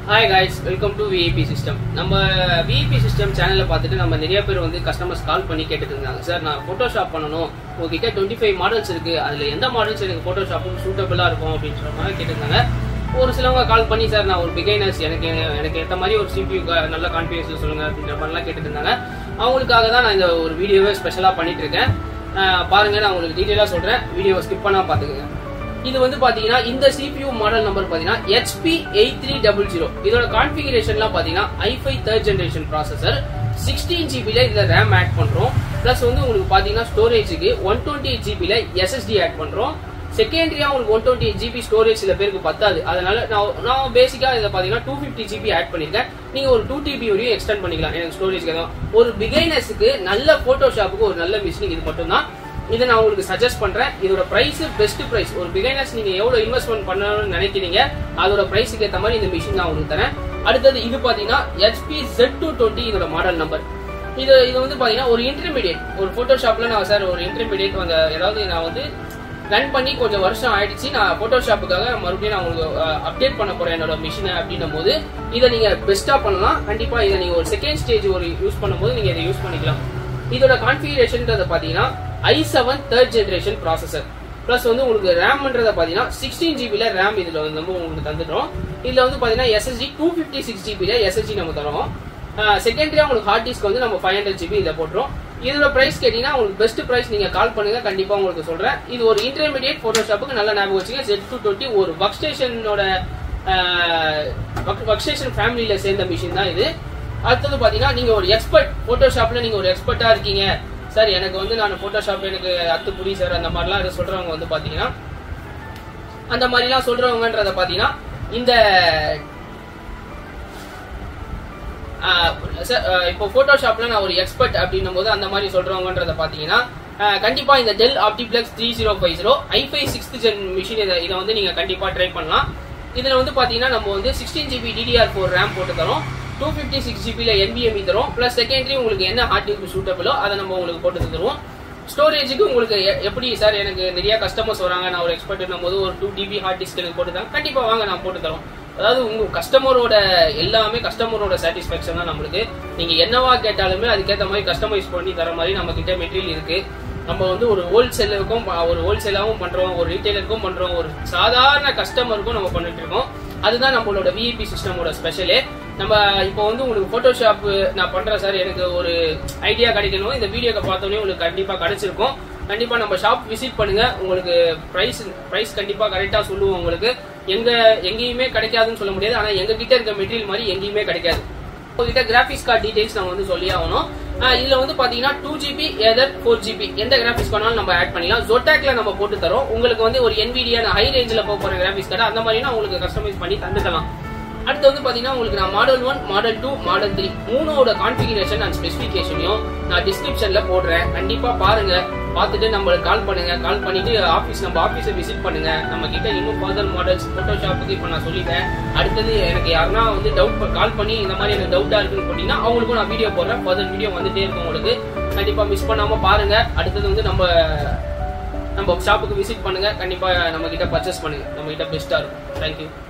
hi guys welcome to VIP system நம்ம VIP system சேனலை பார்த்துட்டு நம்ம நிறைய பேர் வந்து கஸ்டமர்ஸ் கால் பண்ணி கேட்டுட்டு இருந்தாங்க சார் நான் ஃபோட்டோஷாப் பண்ணணும் உங்ககிட்ட டுவெண்ட்டி ஃபைவ் மாடல்ஸ் இருக்கு அதில் எந்த மாடல்ஸ் எனக்கு ஃபோட்டோஷாப்புக்கு சூட்டபிளாக இருக்கும் அப்படின்ற மாதிரி கேட்டிருந்தாங்க ஒரு சிலவங்க கால் பண்ணி சார் நான் ஒரு பிகைனர்ஸ் எனக்கு எனக்கு ஏற்ற மாதிரி ஒரு சிபியூ நல்ல கான்ஃபிகரேஷன் சொல்லுங்க அப்படின்ற மாதிரிலாம் கேட்டுட்டு இருந்தாங்க அவங்களுக்காக தான் நான் இந்த ஒரு வீடியோவை ஸ்பெஷலாக பண்ணிட்டு இருக்கேன் அஹ் பாருங்க நான் உங்களுக்கு டீட்டெயிலாக சொல்கிறேன் வீடியோவை ஸ்கிப் பண்ணால் பார்த்துக்கோங்க இது வந்து பாத்தீங்கன்னா இந்த CPU மாடல் நம்பர் பாத்தீங்கன்னா HP eight three double zero இதோட கான்ஃபிகரேஷன்லாம் பாத்தீங்கன்னா i5 third generation processor sixteen ஜிபில இதுல ரேம் ஆட் பண்றோம் பிளஸ் வந்து உங்களுக்கு பாத்தீங்கன்னா ஸ்டோரேஜுக்கு ஒன் டுவெண்ட்டி எயிட் ஜிபில எஸ்எஸ்டி ஆட் பண்றோம் செகண்டரியா உங்களுக்கு one twenty eight GB storage சில பேருக்கு பத்தாது அதனால நான் நான் பேசிக்கா இதை பாத்தீங்கன்னா டூ ஃபிஃப்டி ஜிபி ஆட் பண்ணிருக்கேன் நீங்க ஒரு டூ டிபி வரையும் எக்ஸ்டெண்ட் பண்ணிக்கலாம் எனக்கு ஸ்டோரேஜ் தான் ஒரு பிகைனர்ஸுக்கு நல்ல போட்டோஷாப்புக்கு ஒரு நல்ல மிஷின் இது மட்டும்தான் இதை நான் உங்களுக்கு சஜஸ்ட் பண்றேன் இதோட பிரைஸ் பெஸ்ட் பிரைஸ் ஒரு பிகைனர்ஸ் நீங்க எவ்வளவு இன்வெஸ்ட்மெண்ட் பண்ணணும்னு நினைக்கிறீங்க அதோட பிரைஸுக்கு ஏற்ற மாதிரி இந்த மிஷின் நான் உங்களுக்கு தரேன் அடுத்தது இது பாத்தீங்கன்னா ஹெச்பி ஜெட் டூ டுவெண்ட்டி இதோட மாடல் நம்பர் இது இது வந்து பாத்தீங்கன்னா ஒரு இன்டர்மீடியட் ஒரு போட்டோஷாப்ல நான் சார் ஒரு இன்டர்மீடியட் அந்த ஏதாவது நான் வந்து ரன் பண்ணி கொஞ்சம் வருஷம் ஆயிடுச்சு நான் போட்டோஷாப்புக்காக மறுபடியும் நான் உங்களுக்கு அப்டேட் பண்ண போறேன் என்னோட மிஷினை அப்படின்னும் போது இதை நீங்க பெஸ்டா பண்ணலாம் கண்டிப்பா இதை நீங்க ஒரு செகண்ட் ஸ்டேஜ் ஒரு யூஸ் பண்ணும்போது நீங்க இதை யூஸ் பண்ணிக்கலாம் இதோட கான்ஃபிகரேஷன்ன்றத பாத்தீங்கன்னா I seven third generation processor plus வந்து உங்களுக்கு ரேம்ன்றத பாத்தீங்கன்னா சிக்ஸ்டீன் ஜிபில ரேம் இதுல வந்து நம்ம உங்களுக்கு தந்துடுறோம் இதுல வந்து பாத்தீங்கன்னா எஸ்எஸ்டி டூ ஃபிஃப்டி சிக்ஸ் ஜிபில எஸ்எஸ்டி நம்ம தரோம் செகண்டரியா உங்களுக்கு ஹார்ட் டிஸ்க் வந்து நம்ம ஃபைவ் ஹண்ட்ரட் ஜிபி இதில் போட்டுரும் இதோட பிரைஸ் கேட்டீங்கன்னா உங்களுக்கு பெஸ்ட் பிரைஸ் நீங்க கால் பண்ணுங்க கண்டிப்பா உங்களுக்கு சொல்றேன் இது ஒரு இன்டர்மீடியட் போட்டோஷாப்புக்கு நல்ல ஞாபகம் வச்சுங்க ஜெட் டூ டுவெண்ட்டி ஒரு ஒர்க் ஸ்டேஷனோட ஒர்க் ஸ்டேஷன் ஃபேமிலியில சேர்ந்த மிஷின் தான் இது அடுத்தது பாத்தீங்கன்னா நீங்க ஒரு எக்ஸ்பர்ட் போட்டோஷாப்ல நீங்க ஒரு எக்ஸ்பர்ட்டா இருக்கீங்க சார் எனக்கு வந்து நான் போட்டோஷாப் எனக்கு அத்து புடி சார் அந்த மாதிரிலாம் இதை சொல்றவங்க வந்து பாத்தீங்கன்னா அந்த மாதிரிலாம் சொல்றவங்கன்றத பாத்தீங்கன்னா இந்த இப்போ போட்டோஷாப்ல நான் ஒரு எக்ஸ்பர்ட் அப்படின்னும் போது அந்த மாதிரி சொல்றவங்கன்றத பாத்தீங்கன்னா கண்டிப்பா இந்த Dell Optiplex three zero five zero I five sixth gen machine இதை இதை வந்து நீங்க கண்டிப்பா ட்ரை பண்ணலாம் இதுல வந்து பாத்தீங்கன்னா நம்ம வந்து sixteen GB DDR four RAM போட்டு தரோம் டூ ஃபிஃப்டி சிக்ஸ் ஜிபியில் என்பிஎம்இ தரும் ப்ளஸ் செகண்டரி உங்களுக்கு என்ன ஹார்ட் டிஸ்க் சூட்டபிளோ அதை நம்ம உங்களுக்கு போட்டு தருவோம் ஸ்டோரேஜுக்கு உங்களுக்கு எப்படி சார் எனக்கு நிறைய கஸ்டமர்ஸ் வராங்க நான் ஒரு எக்ஸ்பர்ட் போது ஒரு டூ டிபி ஹார்ட் டிஸ்க் எனக்கு போட்டு தரேன் கண்டிப்பாக வாங்க நான் போட்டு தரோம் அதாவது உங்க கஸ்டமரோட எல்லாமே கஸ்டமரோட சாட்டிஸ்ஃபேக்ஷன் தான் நம்மளுக்கு நீங்க என்னவா கேட்டாலுமே அதுக்கேற்ற மாதிரி கஸ்டமைஸ் பண்ணி தர மாதிரி நம்ம கிட்ட மெட்டீரியல் இருக்கு நம்ம வந்து ஒரு ஹோல்சேலுக்கும் ஒரு ஹோல்சேலாவும் பண்றோம் ஒரு ரீட்டைலருக்கும் பண்றோம் ஒரு சாதாரண கஸ்டமருக்கும் நம்ம பண்ணிட்டு இருக்கோம் அதுதான் நம்மளோட விஐபி சிஸ்டமோட ஸ்பெஷலே நம்ம இப்போ வந்து உங்களுக்கு போட்டோஷாப் நான் பண்றேன் சார் எனக்கு ஒரு ஐடியா கிடைக்கணும் இந்த வீடியோக்கு பார்த்தோன்னே உங்களுக்கு கண்டிப்பா கிடைச்சிருக்கும் கண்டிப்பா நம்ம ஷாப் விசிட் பண்ணுங்க உங்களுக்கு பிரைஸ் பிரைஸ் கண்டிப்பா கரெக்டா சொல்லுவோம் உங்களுக்கு எங்க எங்கேயுமே கிடைக்காதுன்னு சொல்ல முடியாது ஆனா எங்க கிட்ட இருக்க மெட்டீரியல் மாதிரி எங்கேயுமே கிடைக்காது உங்ககிட்ட கிராபிக்ஸ் கார்டு டீடைல்ஸ் நம்ம வந்து சொல்லி ஆகணும் இதுல வந்து பாத்தீங்கன்னா two GB either four GB எந்த கிராபிக்ஸ் பண்ணாலும் நம்ம ஆட் பண்ணிக்கலாம் ஜொட்டாக்ல நம்ம போட்டு தரோம் உங்களுக்கு வந்து ஒரு NVIDIA ஹை ரேஞ்சில் போக போற கிராபிக்ஸ் கார்டு அந்த மாதிரினா உங்களுக்கு கஸ்டமைஸ் பண்ணி தந்துக்கலாம் அடுத்து வந்து பாத்தீங்கன்னா உங்களுக்கு நான் model one model two model three மூணோட கான்ஃபிகரேஷன் அண்ட் ஸ்பெசிஃபிகேஷனையும் நான் டிஸ்கிரிப்ஷன்ல போடுறேன் கண்டிப்பா பாருங்க பார்த்துட்டு நம்மளுக்கு கால் பண்ணுங்க கால் பண்ணிட்டு ஆஃபீஸ் நம்ம ஆஃபீஸை விசிட் பண்ணுங்க நம்ம கிட்ட இன்னும் ஃபர்தர் மாடல்ஸ் போட்டோஷாப்புக்கு இப்போ நான் சொல்லிட்டேன் அடுத்தது எனக்கு யாருன்னா வந்து டவுட் கால் பண்ணி இந்த மாதிரி எனக்கு டவுட்டா இருக்குன்னு போட்டீங்கன்னா அவங்களுக்கும் நான் வீடியோ போடுறேன் ஃபர்தர் வீடியோ வந்துட்டே இருக்கும் உங்களுக்கு கண்டிப்பா மிஸ் பண்ணாம பாருங்க அடுத்தது வந்து நம்ம நம்ம ஷாப்புக்கு விசிட் பண்ணுங்க கண்டிப்பா நம்ம கிட்ட பர்ச்சேஸ் பண்ணுங்க நம்ம கிட்ட பெஸ்டா இருக்கும் தேங்க்யூ